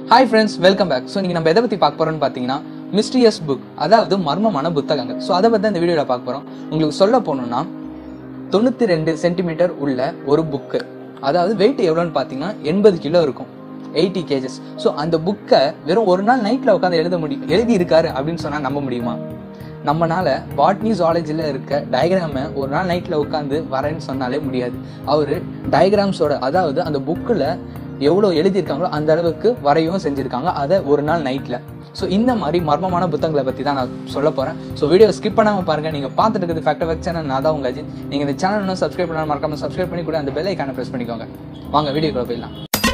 hi friends welcome back so நீங்கள் நம்ம எதை பற்றி பார்க்க போகிறோம்னு பார்த்தீங்கன்னா மிஸ்டீரியஸ் புக் அதாவது மர்மமான புத்தகங்கள் ஸோ அதை பற்றி இந்த வீடியோவில் பார்க்க போகிறோம் உங்களுக்கு சொல்ல போகணும்னா தொண்ணூற்றி ரெண்டு சென்டிமீட்டர் உள்ள ஒரு புக்கு அதாவது வெயிட் எவ்வளோன்னு பார்த்தீங்கன்னா எண்பது கிலோ இருக்கும் எயிட்டி கேஜஸ் ஸோ அந்த புக்கை வெறும் ஒரு நாள் நைட்டில் உட்காந்து எழுத முடியும் எழுதி இருக்காரு அப்படின்னு சொன்னால் நம்ப முடியுமா நம்மனால பாட்னி ஜாலஜியில் இருக்க டயக்ராமை ஒரு நாள் நைட்டில் உட்காந்து வரேன்னு சொன்னாலே முடியாது அவர் டயக்ராம்ஸோட அதாவது அந்த புக்கில் எவ்வளோ எழுதியிருக்காங்களோ அந்த அளவுக்கு வரையவும் செஞ்சுருக்காங்க அதை ஒரு நாள் நைட்டில் ஸோ இந்த மாதிரி மர்மமான புத்தகங்களை பற்றி தான் நான் சொல்ல போகிறேன் ஸோ வீடியோ ஸ்கிப் பண்ணாமல் பாருங்கள் நீங்கள் பார்த்துட்டு இருக்கிறது ஃபேக்ட் ஃபேக்ட் சேனல் நான் தான் உங்கள் அஜித் நீங்கள் இந்த சேனல் இன்னும் சப்ஸ்கிரைப் பண்ணாமல் மறக்காம சப்ஸ்கிரைப் பண்ணி கூட அந்த பெல் ஐக்கானை ப்ரெஸ் பண்ணிக்கோங்க வாங்க வீடியோக்குள்ள போயிடலாம்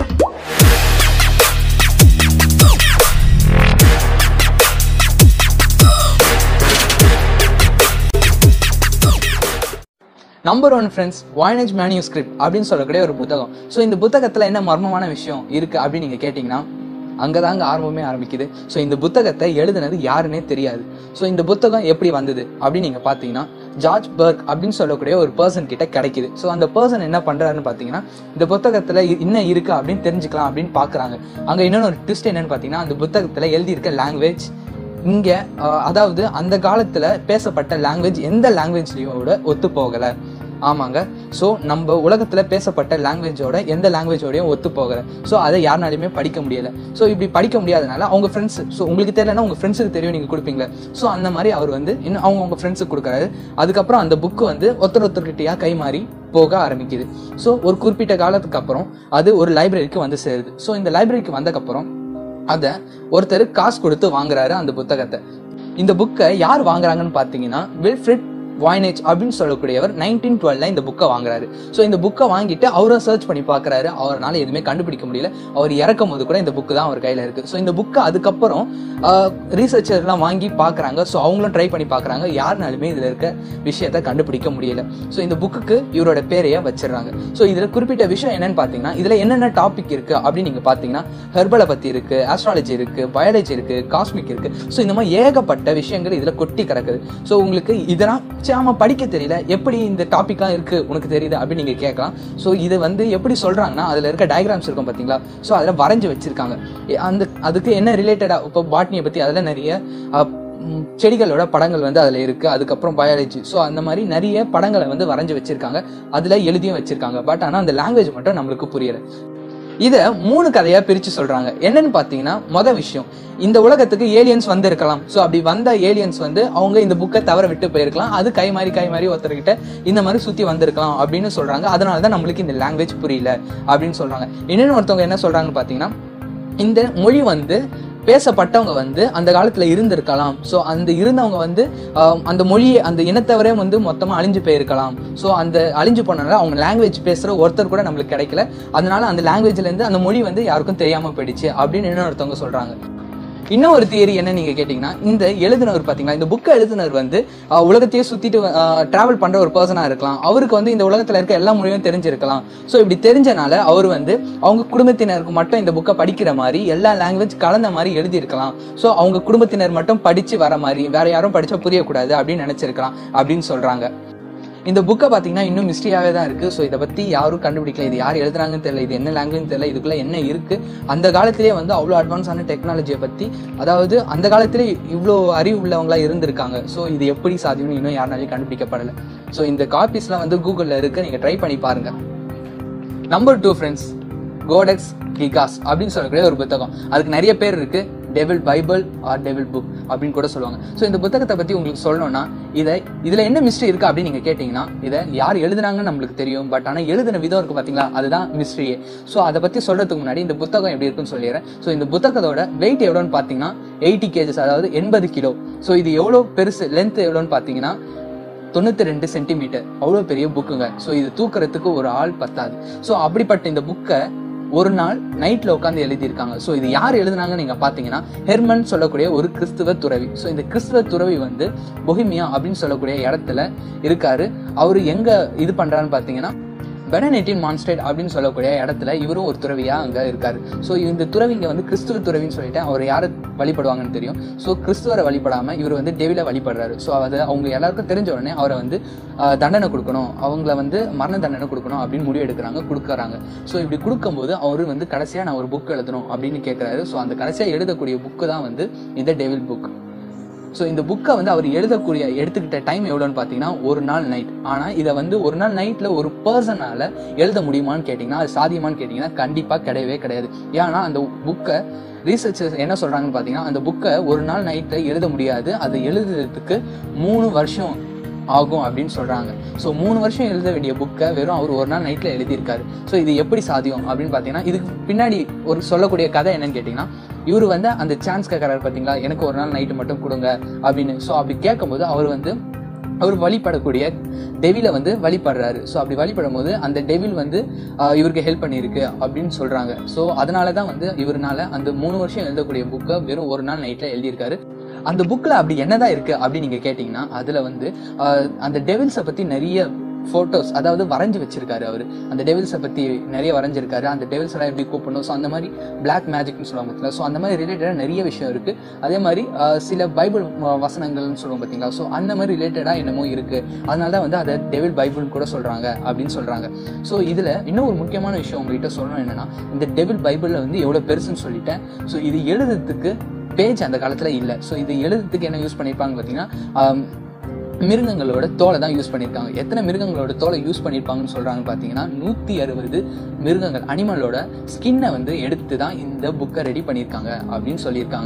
number one friends Voynich manuscript அப்படின்னு சொல்லக்கூடிய ஒரு புத்தகம் ஸோ இந்த புத்தகத்தில் என்ன மர்மமான விஷயம் இருக்குது அப்படின்னு நீங்கள் கேட்டிங்கன்னா அங்கே தாங்க ஆரம்பமே ஆரம்பிக்குது ஸோ இந்த புத்தகத்தை எழுதுனது யாருன்னே தெரியாது ஸோ இந்த புத்தகம் எப்படி வந்தது அப்படின்னு நீங்கள் பார்த்தீங்கன்னா ஜார்ஜ் பர்க் அப்படின்னு சொல்லக்கூடிய ஒரு பர்சன் கிட்ட கிடைக்குது ஸோ அந்த பர்சன் என்ன பண்ணுறாருன்னு பார்த்தீங்கன்னா இந்த புத்தகத்தில் என்ன இருக்குது அப்படின்னு தெரிஞ்சுக்கலாம் அப்படின்னு பார்க்குறாங்க அங்கே இன்னொன்று ஒரு ட்விஸ்ட் என்னன்னு பார்த்தீங்கன்னா அந்த புத்தகத்தில் எழுதியிருக்க லாங்குவேஜ் இங்கே அதாவது அந்த காலத்தில் பேசப்பட்ட லாங்குவேஜ் எந்த லாங்குவேஜ்லையோட ஒத்து போகலை ஆமாங்க ஸோ நம்ம உலகத்தில் பேசப்பட்ட லாங்குவேஜோட எந்த லாங்குவேஜோடையும் ஒத்து போகலை ஸோ அதை யாருனாலையுமே படிக்க முடியலை ஸோ இப்படி படிக்க முடியாதனால அவங்க ஃப்ரெண்ட்ஸ் ஸோ உங்களுக்கு தெரியலன்னா உங்கள் ஃப்ரெண்ட்ஸுக்கு தெரியும் நீங்கள் கொடுப்பீங்களே ஸோ அந்த மாதிரி அவர் வந்து இன்னும் அவங்க உங்கள் ஃப்ரெண்ட்ஸுக்கு கொடுக்குறாரு அதுக்கப்புறம் அந்த புக்கு வந்து ஒருத்தர் ஒருத்தர்கிட்டயா கை மாறி போக ஆரம்பிக்குது ஸோ ஒரு குறிப்பிட்ட காலத்துக்கு அப்புறம் அது ஒரு லைப்ரரிக்கு வந்து சேருது ஸோ இந்த லைப்ரரிக்கு வந்தக்கப்புறம் அதை ஒருத்தர் காசு கொடுத்து வாங்குறாரு அந்த புத்தகத்தை இந்த புக்கை யார் வாங்குறாங்கன்னு பார்த்தீங்கன்னா வில்ஃப்ரிட் வாய்னேஜ் அப்படின்னு சொல்லக்கூடியவர் நைன்டீன் டுவெல்ல இந்த புக்கை வாங்குறாரு ஸோ இந்த புக்கை வாங்கிட்டு அவரும் சர்ச் பண்ணி பார்க்குறாரு அவரால் எதுவுமே கண்டுபிடிக்க முடியல அவர் இறக்கும் போது கூட இந்த புக்கு தான் அவர் கையில் இருக்கு ஸோ இந்த புக்கை அதுக்கப்புறம் ரீசர்ச்சர்லாம் வாங்கி பார்க்குறாங்க ஸோ அவங்களும் ட்ரை பண்ணி பார்க்குறாங்க யாருனாலுமே இதில் இருக்க விஷயத்த கண்டுபிடிக்க முடியல ஸோ இந்த புக்குக்கு இவரோட பேரையே வச்சிடுறாங்க ஸோ இதில் குறிப்பிட்ட விஷயம் என்னன்னு பார்த்தீங்கன்னா இதில் என்னென்ன டாபிக் இருக்கு அப்படின்னு நீங்கள் பார்த்தீங்கன்னா ஹெர்பலை பற்றி இருக்கு ஆஸ்ட்ராலஜி இருக்கு பயாலஜி இருக்கு காஸ்மிக் இருக்கு ஸோ இந்த மாதிரி ஏகப்பட்ட விஷயங்கள் இதில் கொட்டி கிடக்குது ஸோ உங்களுக்கு இதெல்லாம் சாம படிக்க தெரியல எப்படி இந்த டாப்பிக்காக இருக்கு உனக்கு தெரியுது அப்படின்னு நீங்கள் கேட்கலாம் ஸோ இது வந்து எப்படி சொல்றாங்கன்னா அதில் இருக்க டயக்ராம்ஸ் இருக்கும் பார்த்தீங்களா ஸோ அதில் வரைஞ்சு வச்சிருக்காங்க அந்த அதுக்கு என்ன ரிலேட்டடாக இப்போ பாட்னியை பற்றி அதில் நிறைய ம், செடிகளோட படங்கள் வந்து அதில் இருக்கு அதுக்கப்புறம் பயாலஜி ஸோ அந்த மாதிரி நிறைய படங்களை வந்து வரைஞ்சு வச்சிருக்காங்க அதில் எழுதியும் வச்சிருக்காங்க பட் ஆனால் அந்த லாங்குவேஜ் மட்டும் நம்மளுக்கு புரியல இதை மூணு கதையா பிரிச்சு சொல்றாங்க என்னன்னு பாத்தீங்கன்னா மொத விஷயம் இந்த உலகத்துக்கு ஏலியன்ஸ் வந்திருக்கலாம் ஸோ அப்படி வந்த ஏலியன்ஸ் வந்து அவங்க இந்த புக்கை தவற விட்டு போயிருக்கலாம் அது கை மாறி கை மாறி ஒருத்தர்கிட்ட இந்த மாதிரி சுத்தி வந்திருக்கலாம் அப்படின்னு சொல்றாங்க அதனால தான் நம்மளுக்கு இந்த லாங்குவேஜ் புரியல அப்படின்னு சொல்றாங்க இன்னொன்னு ஒருத்தவங்க என்ன சொல்றாங்கன்னு பாத்தீங்கன்னா இந்த மொழி வந்து பேசப்பட்டவங்க வந்து அந்த காலத்துல இருந்திருக்கலாம் ஸோ அந்த இருந்தவங்க வந்து ஆஹ், அந்த மொழியை அந்த இனத்தவரே வந்து மொத்தமா அழிஞ்சு போயிருக்கலாம் ஸோ அந்த அழிஞ்சு போனனால அவங்க லாங்குவேஜ் பேசுற ஒருத்தர் கூட நம்மளுக்கு கிடைக்கல அதனால அந்த லாங்குவேஜ்ல இருந்து அந்த மொழி வந்து யாருக்கும் தெரியாம போயிடுச்சு அப்படின்னு இன்னொருத்தவங்க சொல்றாங்க இன்னும் ஒரு தியரி என்ன நீங்க கேட்டீங்கன்னா இந்த எழுதினவர் பாத்தீங்களா இந்த புக்கை எழுதினவர் வந்து ஆஹ், உலகத்தையே சுத்திட்டு டிராவல் பண்ற ஒரு பர்சனா இருக்கலாம் அவருக்கு வந்து இந்த உலகத்துல இருக்க எல்லா மொழியும் தெரிஞ்சிருக்கலாம் ஸோ இப்படி தெரிஞ்சனால அவர் வந்து அவங்க குடும்பத்தினருக்கு மட்டும் இந்த புக்கை படிக்கிற மாதிரி எல்லா லாங்குவேஜ் கலந்த மாதிரி எழுதியிருக்கலாம் ஸோ அவங்க குடும்பத்தினர் மட்டும் படிச்சு வர மாதிரி வேற யாரும் படிச்சா புரியக்கூடாது அப்படின்னு நினைச்சிருக்கலாம் அப்படின்னு சொல்றாங்க இந்த புக்கை பார்த்தீங்கன்னா இன்னும் மிஸ்ட்ரியாவே தான் இருக்கு ஸோ இதை பத்தி யாரும் கண்டுபிடிக்கல இது யார் எழுதுறாங்கன்னு தெரியல இது என்ன லாங்குவேஜ் தெரியல இதுக்குள்ள என்ன இருக்கு அந்த காலத்திலேயே வந்து அவ்வளோ அட்வான்ஸான டெக்னாலஜியை பத்தி அதாவது அந்த காலத்திலே இவ்வளோ அறிவு உள்ளவங்களா இருந்திருக்காங்க ஸோ இது எப்படி சாத்தியம்னு இன்னும் யாருனாலையும் கண்டுபிடிக்கப்படலை ஸோ இந்த காப்பீஸ்லாம் வந்து கூகுளில் இருக்கு நீங்க ட்ரை பண்ணி பாருங்க number two friends Codex Gigas அப்படின்னு சொல்லக்கூடிய ஒரு புத்தகம் அதுக்கு நிறைய பேர் இருக்கு devil bible or devil book அப்படின்னு கூட சொல்லுவாங்க ஸோ இந்த புத்தகத்தை பத்தி உங்களுக்கு சொல்லணும்னா இதை இதுல என்ன மிஸ்ட்ரி இருக்கு அப்படின்னு நீங்க கேட்டீங்கன்னா இதை யார் எழுதுனாங்கன்னு நம்மளுக்கு தெரியும் பட் ஆனா எழுதின விதம் இருக்கு பாத்தீங்களா அதுதான் மிஸ்ட்ரியே ஸோ அதை பத்தி சொல்றதுக்கு முன்னாடி இந்த புத்தகம் எப்படி இருக்குன்னு சொல்லிடுறேன் ஸோ இந்த புத்தகத்தோட வெயிட் எவ்வளோன்னு பாத்தீங்கன்னா எயிட்டி கேஜஸ் அதாவது எண்பது கிலோ ஸோ இது எவ்வளோ பெருசு லென்த் எவ்வளோன்னு பாத்தீங்கன்னா தொண்ணூத்தி ரெண்டு சென்டிமீட்டர் அவ்வளோ பெரிய புக்குங்க ஸோ இது தூக்குறதுக்கு ஒரு ஆள் பத்தாது ஸோ அப்படிப்பட்ட இந்த புக்கை ஒரு நாள் நைட்ல உட்காந்து எழுதியிருக்காங்க ஸோ இது யார் எழுதுனாங்கன்னு நீங்க பாத்தீங்கன்னா ஹெர்மன் சொல்லக்கூடிய ஒரு கிறிஸ்துவ துறவி ஸோ இந்த கிறிஸ்துவ துறவி வந்து பொஹிமியா அப்படின்னு சொல்லக்கூடிய இடத்துல இருக்காரு அவரு எங்க இது பண்றாருன்னு பாத்தீங்கன்னா பெனநெட்டின் மான்ஸ்டேட் அப்படின்னு சொல்லக்கூடிய இடத்துல இவரும் ஒரு துறவியா அங்க இருக்காரு ஸோ இந்த துறவிங்க வந்து கிறிஸ்துவ துறவின்னு சொல்லிட்டு அவர் யாரை வழிபடுவாங்கன்னு தெரியும் ஸோ கிறிஸ்துவரை வழிபடாம இவர் வந்து டெவில வழிபடுறாரு ஸோ அது அவங்க எல்லாருக்கும் தெரிஞ்ச உடனே அவரை வந்து ஆஹ், தண்டனை கொடுக்கணும் அவங்கள வந்து மரண தண்டனை கொடுக்கணும் அப்படின்னு முடிவு எடுக்கிறாங்க கொடுக்குறாங்க ஸோ இப்படி கொடுக்கும்போது அவர் வந்து கடைசியா நான் ஒரு புக் எழுதணும் அப்படின்னு கேட்குறாரு ஸோ அந்த கடைசியா எழுதக்கூடிய புக்கு தான் வந்து இந்த டெவில் புக் ஸோ இந்த புக்கை வந்து அவர் எழுதக்கூடிய எடுத்துக்கிட்ட டைம் எவ்வளோன்னு பார்த்தீங்கன்னா ஒரு நாள் நைட் ஆனால் இதை வந்து ஒரு நாள் நைட்டில் ஒரு பர்சனால எழுத முடியுமான்னு கேட்டிங்கன்னா அது சாத்தியமான்னு கேட்டிங்கன்னா கண்டிப்பாக கிடையவே கிடையாது ஏன்னா அந்த புக்கை ரீசர்ச்சர்ஸ் என்ன சொல்கிறாங்கன்னு பார்த்தீங்கன்னா அந்த புக்கை ஒரு நாள் நைட்டில் எழுத முடியாது அதை எழுதுறதுக்கு மூணு வருஷம் ஆகும் அப்படின்னு சொல்றாங்க ஸோ மூணு வருஷம் எழுத வேண்டிய புக்கை வெறும் அவர் ஒரு நாள் நைட்ல எழுதியிருக்காரு ஸோ இது எப்படி சாத்தியம் அப்படின்னு பார்த்தீங்கன்னா இதுக்கு பின்னாடி ஒரு சொல்லக்கூடிய கதை என்னன்னு கேட்டிங்கன்னா இவர் வந்து அந்த சான்ஸ் கேட்கறாரு பார்த்தீங்களா எனக்கு ஒரு நாள் நைட்டு மட்டும் கொடுங்க அப்படின்னு ஸோ அப்படி கேட்கும்போது அவர் வந்து அவர் வழிபடக்கூடிய டெவில வந்து வழிபடுறாரு ஸோ அப்படி வழிபடும் போது அந்த டெவில் வந்து ஆஹ், இவருக்கு ஹெல்ப் பண்ணியிருக்கு அப்படின்னு சொல்றாங்க ஸோ அதனால தான் வந்து இவருனால அந்த மூணு வருஷம் எழுதக்கூடிய புக்கை வெறும் ஒரு நாள் நைட்ல எழுதியிருக்காரு அந்த புக்ல அப்படி என்னதான் இருக்கு அப்படின்னு நீங்க கேட்டீங்கன்னா அதுல வந்து ஆஹ், அந்த டெவில்ஸை பத்தி நிறைய போட்டோஸ் அதாவது வரைஞ்சு வச்சிருக்காரு அவரு அந்த டெவில்ஸை பத்தி நிறைய வரைஞ்சிருக்காரு அந்த டெவில்ஸ் எல்லாம் எப்படி கூப்பிடணும் ஸோ அந்த மாதிரி பிளாக் மேஜிக்னு சொல்லுவாங்க பார்த்தீங்களா ஸோ அந்த மாதிரி ரிலேட்டடாக நிறைய விஷயம் இருக்கு அதே மாதிரி ஆஹ், சில பைபிள் வ- வசனங்கள்னு சொல்லுவோம் பார்த்தீங்களா ஸோ அந்த மாதிரி ரிலேட்டடாக என்னமோ இருக்கு அதனால தான் வந்து அதை டெவில் பைபிள்னு கூட சொல்றாங்க அப்படின்னு சொல்றாங்க ஸோ இதுல இன்னும் ஒரு முக்கியமான விஷயம் உங்ககிட்ட சொல்லணும் என்னன்னா இந்த டெவில் பைபிள்ல வந்து எவ்வளவு பெருசுன்னு சொல்லிட்டேன் ஸோ இது எழுதுறதுக்கு பேஜ் அந்த காலத்துல இல்லை ஸோ இது எழுதுறதுக்கு என்ன யூஸ் பண்ணியிருப்பாங்க பார்த்தீங்கன்னா ஆம், மிருகங்களோட தோலை தான் யூஸ் பண்ணியிருக்காங்க எத்தனை மிருகங்களோட தோலை யூஸ் பண்ணியிருப்பாங்கன்னு சொல்றாங்க பார்த்தீங்கன்னா நூற்றி அறுபது மிருகங்கள் அனிமலோட ஸ்கின்னை வந்து எடுத்து தான் இந்த புக்கை ரெடி பண்ணியிருக்காங்க அப்படின்னு சொல்லியிருக்காங்க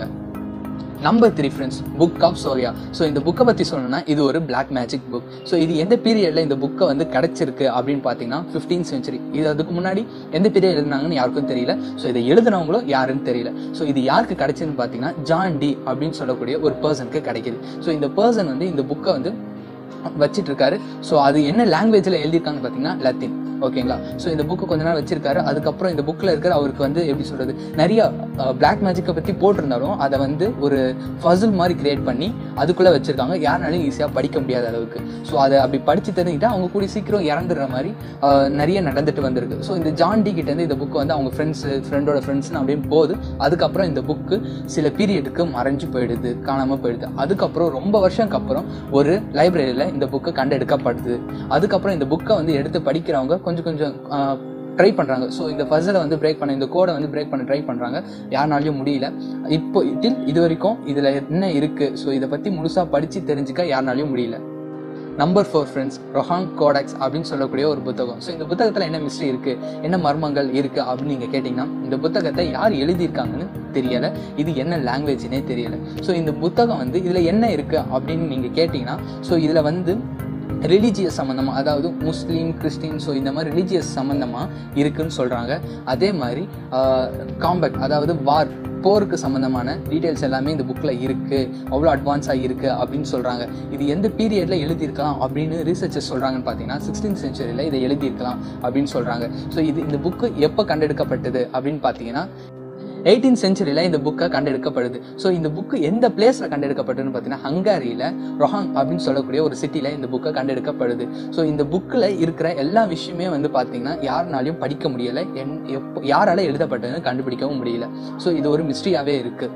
number three friends book of Soyga so இந்த புக்கை பற்றி சொல்லணும்னா இது ஒரு பிளாக் மேஜிக் புக் ஸோ இது எந்த பீரியடில் இந்த புக்கை வந்து கிடைச்சிருக்கு அப்படின்னு பார்த்தீங்கன்னா ஃபிஃப்டீன் செஞ்சுரி இது அதுக்கு முன்னாடி எந்த பீரியட் எழுதுனாங்கன்னு யாருக்கும் தெரியல ஸோ இதை எழுதுனவங்களும் யாருன்னு தெரியல ஸோ இது யாருக்கு கிடைச்சதுன்னு பார்த்தீங்கன்னா ஜான் டி அப்படின்னு சொல்லக்கூடிய ஒரு பர்சனுக்கு கிடைக்குது ஸோ இந்த பர்சன் வந்து இந்த புக்கை வந்து வச்சிட்டு இருக்காரு ஸோ அது என்ன லாங்குவேஜில் எழுதியிருக்காங்கன்னு பார்த்தீங்கன்னா லத்தீன் ஓகேங்களா ஸோ இந்த புக்கு கொஞ்ச நாள் வச்சிருக்காரு அதுக்கப்புறம் இந்த புக்கில் இருக்கிற அவருக்கு வந்து எப்படி சொல்றது நிறைய பிளாக் மேஜிக்கை பற்றி போட்டிருந்தாலும் அதை வந்து ஒரு ஃபசில் மாதிரி கிரியேட் பண்ணி அதுக்குள்ளே வச்சிருக்காங்க யாருனாலும் ஈஸியாக படிக்க முடியாத அளவுக்கு ஸோ அதை அப்படி படிச்சு தெரிஞ்சுக்கிட்டா அவங்க கூடி சீக்கிரம் இறந்துடுற மாதிரி அஹ், நிறைய நடந்துட்டு வந்திருக்கு ஸோ இந்த ஜான் டி கிட்ட இருந்து இந்த புக் வந்து அவங்க ஃப்ரெண்ட்ஸ் ஃப்ரெண்டோட ஃப்ரெண்ட்ஸ்னு அப்படின்னு போகுது அதுக்கப்புறம் இந்த புக்கு சில பீரியடுக்கு மறைஞ்சு போயிடுது காணாம போயிடுது அதுக்கப்புறம் ரொம்ப வருஷம்க்கு அப்புறம் ஒரு லைப்ரரியில இந்த புக்கு கண்டெடுக்கப்படுது அதுக்கப்புறம் இந்த புக்கை வந்து எடுத்து படிக்கிறவங்க கொஞ்சம் கொஞ்சம் ட்ரை பண்றாங்க ஸோ இந்த பசலை வந்து பிரேக் பண்ண இந்த கோடை வந்து பிரேக் பண்ண ட்ரை பண்றாங்க யாருனாலையும் முடியல இப்போ டில் இது வரைக்கும் இதுல என்ன இருக்கு ஸோ இதை பத்தி முழுசா படிச்சு தெரிஞ்சுக்க யாருனாலையும் முடியல number four friends Rohonc Codex அப்படின்னு சொல்லக்கூடிய ஒரு புத்தகம் ஸோ இந்த புத்தகத்தில் என்ன மிஸ்ட்ரி இருக்கு என்ன மர்மங்கள் இருக்கு அப்படின்னு நீங்க கேட்டிங்கன்னா இந்த புத்தகத்தை யார் எழுதியிருக்காங்கன்னு தெரியல இது என்ன லாங்குவேஜ்னே தெரியல ஸோ இந்த புத்தகம் வந்து இதுல என்ன இருக்கு அப்படின்னு நீங்க கேட்டிங்கன்னா ஸோ இதுல வந்து ரிலீஜியஸ் சம்மந்தமா அதாவது முஸ்லீம் கிறிஸ்டின் ஸோ இந்த மாதிரி ரிலீஜியஸ் சம்மந்தமா இருக்குன்னு சொல்றாங்க அதே மாதிரி காம்பேக்ட் அதாவது வார் போருக்கு சம்பந்தமான டீடைல்ஸ் எல்லாமே இந்த புக்ல இருக்கு அவ்வளோ அட்வான்ஸாக இருக்கு அப்படின்னு சொல்றாங்க இது எந்த பீரியட்ல எழுதியிருக்கலாம் அப்படின்னு ரீசர்ச்சர்ஸ் சொல்றாங்கன்னு பார்த்தீங்கன்னா சிக்ஸ்டீன் சென்ச்சுரியில் இதை எழுதியிருக்கலாம் அப்படின்னு சொல்றாங்க ஸோ இது இந்த புக்கு எப்போ கண்டெடுக்கப்பட்டது அப்படின்னு பார்த்தீங்கன்னா எயிட்டீன் சென்ச்சுரியில் இந்த புக்கை கண்டெடுக்கப்படுது ஸோ இந்த புக்கு எந்த பிளேஸில் கண்டெடுக்கப்பட்டதுன்னு பார்த்தீங்கன்னா ஹங்காரியில் ரொஹாங் அப்படின்னு சொல்லக்கூடிய ஒரு சிட்டியில் இந்த புக்கை கண்டெடுக்கப்படுது ஸோ இந்த புக்கில் இருக்கிற எல்லா விஷயமே வந்து பார்த்தீங்கன்னா யாருனாலையும் படிக்க முடியலை என் எப்போ யாரால எழுதப்பட்டதுன்னு கண்டுபிடிக்கவும் முடியல ஸோ இது ஒரு மிஸ்ட்ரியாகவே இருக்கு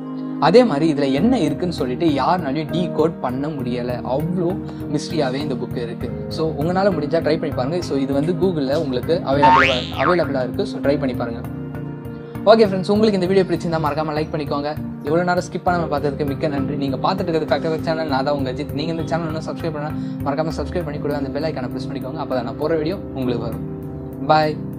அதே மாதிரி இதுல என்ன இருக்குன்னு சொல்லிட்டு யாருனாலையும் டீ கோட் பண்ண முடியல அவ்வளோ மிஸ்ட்ரியாவே இந்த புக் இருக்கு ஸோ உங்களால முடிஞ்சா ட்ரை பண்ணி பாருங்க ஸோ இது வந்து கூகுளில் உங்களுக்கு அவைலபிளா அவைலபிளா இருக்கு ஸோ ட்ரை பண்ணி பாருங்க ஓகே ஃப்ரெண்ட்ஸ் உங்களுக்கு இந்த வீடியோ பிடிச்சிருந்தா மறக்காம லைக் பண்ணிக்கோங்க இவ்வளவு நேரம் ஸ்கிப் பண்ணாம பார்த்ததுக்கு மிக்க நன்றி நீங்க பார்த்துட்டு இருக்கிறது ஃபேக்டர் சேனல் நான் தான் உங்க அஜித் நீங்க இந்த சேனல் இன்னும் சப்ஸ்கிரைப் பண்ணா மறக்காம சப்ஸ்கிரைப் பண்ணி கூட அந்த பெல் ஐக்கான ப்ரெஸ் பண்ணிக்கோங்க அப்பதான் நான் போற வீடியோ உங்களுக்கு வரும் பாய்